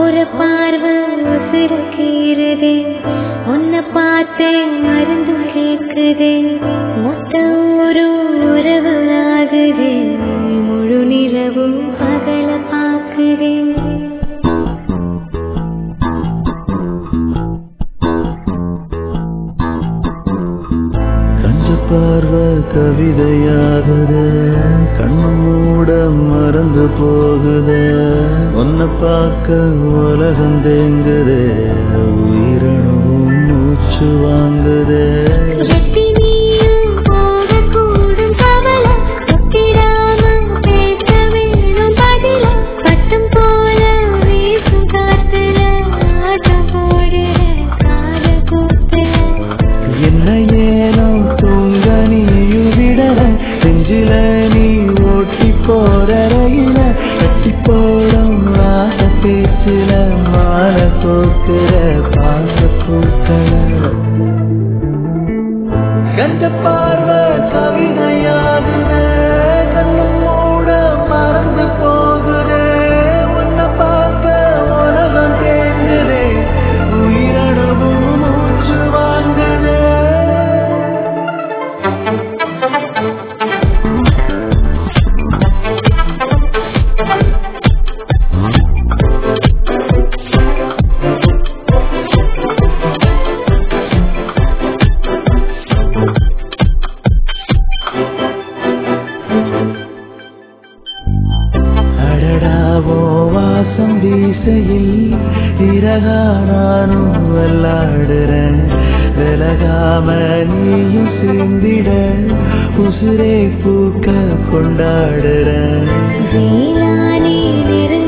ஒரு பார்வை உசுர கீறுதே உன்னை பார்த்தேன் மருந்தும் கேட்குதே மொத்த ஒரு உறவு ஆகுதே முழு நிலவும் பகல பார்க்குதே கஞ்ச பார்வை கவிதையாகுது கண்ணு மூட மறந்து போகுது உன்னை பார்க்க உலகம் தேங்குது உயிரணுவும் மூச்சு வாங்குது வெட்டி நீயும் போகக்கூடும் கவலை ஒத்திடாம பேச வேணும் பதில பட்டம் போல வீசும் காத்துல ஆட்டம் போடுற கால கூத்துல என்ன ஏனோ தூங்க நீயும் விடல நெஞ்சில நீ ஓட்டி போற ரயில கட்டி போடும் ஆச பேச்சில மாலை போக்குற பாச பூக்கள கண்ட பார்வை கவிதையாகுது கண்ணு மூட மறந்து போகுது உன்னை பார்க்க உலகம் தேங்குதே உயிரணுவும் மூச்சு வாங்குது அடடாவோ வாசம் வீசையில் இறகா நானும் விளாடுறேன் விலகாம நீயும் சிந்திட உசுரே பூக்க கொண்டாடுறேன் ஜெயிலானே நெருங்க